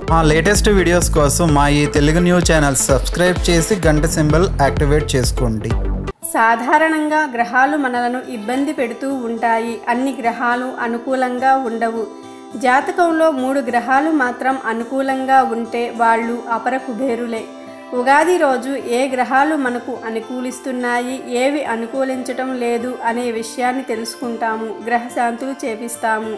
మా latest videos కోసం మా ఈ తెలుగు న్యూస్ ఛానల్ సబ్స్క్రైబ్ చేసి గంట సింబల్ యాక్టివేట్ చేసుకోండి సాధారణంగా గ్రహాలు మనలను ఇబ్బంది పెడుతూ ఉంటాయి అన్ని గ్రహాలు అనుకూలంగా ఉండవు జాతకంలో మూడు గ్రహాలు మాత్రం అనుకూలంగా ఉంటే వాళ్ళు అపర కుబేరులే ఉగాది రోజు ఏ గ్రహాలు మనకు అనుకూలిస్తున్నాయి ఏవి అనుకూలించటం లేదు అనే విషయాన్ని తెలుసుకుంటాము గ్రహశాంతులు చేపిస్తాము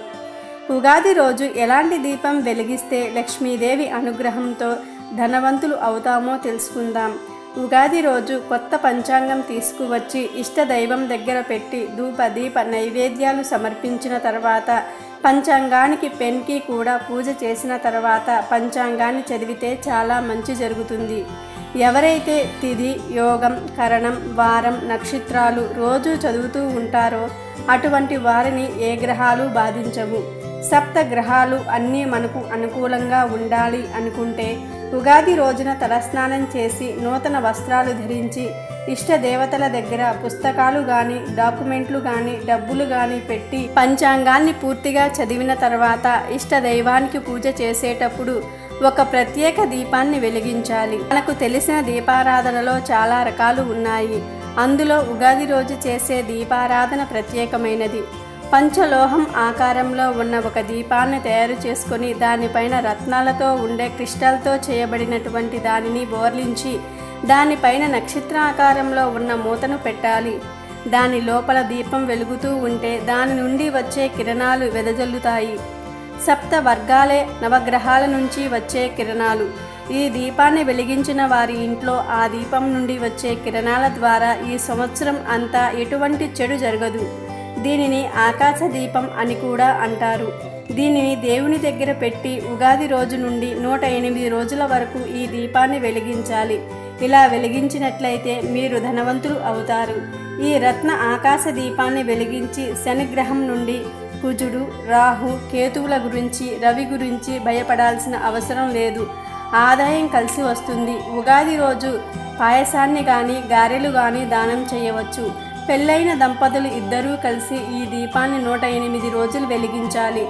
ఉగాది రోజు ఎలాంటి దీపం వెలిగిస్తే లక్ష్మీదేవి అనుగ్రహంతో ధనవంతులు అవుతామో తెలుసుకుందాం ఉగాది రోజు కొత్త పంచాంగం తీసుకువచ్చి ఇష్ట దైవం దగ్గర పెట్టి ధూప దీప నైవేద్యాలు సమర్పించిన తర్వాత పంచాంగానికి పెన్కి కూడా పూజ చేసిన తర్వాత పంచాంగాన్ని చదివితే చాలా మంచి జరుగుతుంది ఎవరైతే తిథి యోగం కరణం వారం నక్షత్రాలు రోజు చదువుతూ ఉంటారో అటువంటి వారిని ఏ గ్రహాలు బాధించవు సప్త గ్రహాలు అన్నీ మనకు అనుకూలంగా ఉండాలి అనుకుంటే ఉగాది రోజున తలస్నానం చేసి నూతన వస్త్రాలు ధరించి ఇష్ట దేవతల దగ్గర పుస్తకాలు కానీ డాక్యుమెంట్లు కానీ డబ్బులు కానీ పెట్టి పంచాంగాన్ని పూర్తిగా చదివిన తర్వాత ఇష్ట దైవానికి పూజ చేసేటప్పుడు ఒక ప్రత్యేక దీపాన్ని వెలిగించాలి మనకు తెలిసిన దీపారాధనలో చాలా రకాలు ఉన్నాయి అందులో ఉగాది రోజు చేసే దీపారాధన ప్రత్యేకమైనది పంచలోహం ఆకారంలో ఉన్న ఒక దీపాన్ని తయారు చేసుకొని దానిపైన రత్నాలతో ఉండే క్రిస్టల్తో చేయబడినటువంటి దానిని బోర్లించి దానిపైన నక్షత్ర ఆకారంలో ఉన్న మూతను పెట్టాలి దాని లోపల దీపం వెలుగుతూ ఉంటే దాని నుండి వచ్చే కిరణాలు వెదజల్లుతాయి సప్త వర్గాలే నవగ్రహాల నుంచి వచ్చే కిరణాలు ఈ దీపాన్ని వెలిగించిన వారి ఇంట్లో ఆ దీపం నుండి వచ్చే కిరణాల ద్వారా ఈ సంవత్సరం అంతా ఎటువంటి చెడు జరగదు దీనిని ఆకాశ దీపం అని కూడా అంటారు దీనిని దేవుని దగ్గర పెట్టి ఉగాది రోజు నుండి నూట ఎనిమిది రోజుల వరకు ఈ దీపాన్ని వెలిగించాలి ఇలా వెలిగించినట్లయితే మీరు ధనవంతులు అవుతారు ఈ రత్న ఆకాశ దీపాన్ని వెలిగించి శనిగ్రహం నుండి కుజుడు రాహు కేతువుల గురించి రవి గురించి భయపడాల్సిన అవసరం లేదు ఆదాయం కలిసి వస్తుంది ఉగాది రోజు పాయసాన్ని కానీ గారెలు కానీ దానం చేయవచ్చు పెళ్ళైన దంపతులు ఇద్దరూ కలిసి ఈ దీపాన్ని నూట ఎనిమిది రోజులు వెలిగించాలి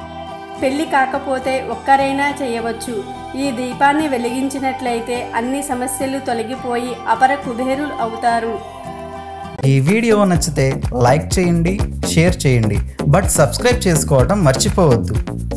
పెళ్లి కాకపోతే ఒక్కరైనా చేయవచ్చు ఈ దీపాన్ని వెలిగించినట్లయితే అన్ని సమస్యలు తొలగిపోయి అపర కుబేరులు అవుతారు ఈ వీడియో నచ్చితే లైక్ చేయండి షేర్ చేయండి బట్ సబ్స్క్రైబ్ చేసుకోవడం మర్చిపోవద్దు